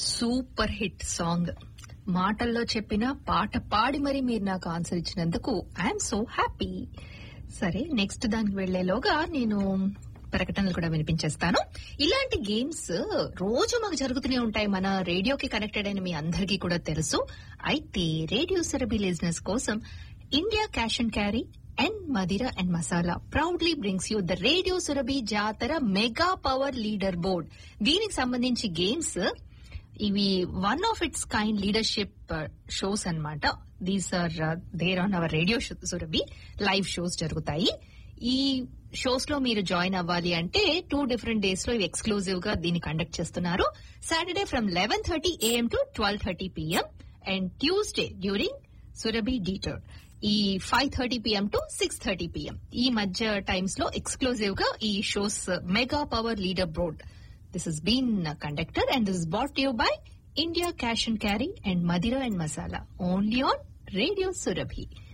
super hit song మాటల్లో చెప్పిన పాట పాడి మరి మీరు నాకు ఆన్సర్ ఇచ్చినందుకు ఐఎమ్ సో హ్యాపీ సరే నెక్స్ట్ దానికి వెళ్లేలోగా నేను ప్రకటనలు కూడా వినిపించేస్తాను ఇలాంటి గేమ్స్ రోజు మాకు జరుగుతూనే ఉంటాయి మన రేడియోకి కనెక్టెడ్ అయిన మీ అందరికీ కూడా తెలుసు అయితే రేడియో సెరబీ లిజినెస్ కోసం India cash and carry and Madira and Masala proudly brings you the radio Surabhi Jatara mega power leader board దీనికి సంబంధించి గేమ్స్ ఇవి one of its kind leadership shows అన్నమాట these are there on our radio Surabhi live shows జరుగుతాయి ఈ shows లో మీరు join అవ్వాలి అంటే టూ డిఫరెంట్ డేస్ లో ఇవి ఎక్స్క్లూజివ్ గా దీన్ని కండక్ట్ చేస్తున్నారు Saturday from eleven thirty AM to twelve thirty PM and Tuesday during Surabhi డీటర్ ఈ five thirty PM to six thirty PM ఈ మధ్య టైమ్స్ లో ఎక్స్క్లూజివ్ గా ఈ shows mega power leader board this is been conductor and this brought you by India cash and carry and Madira and Masala only on radio Surabhi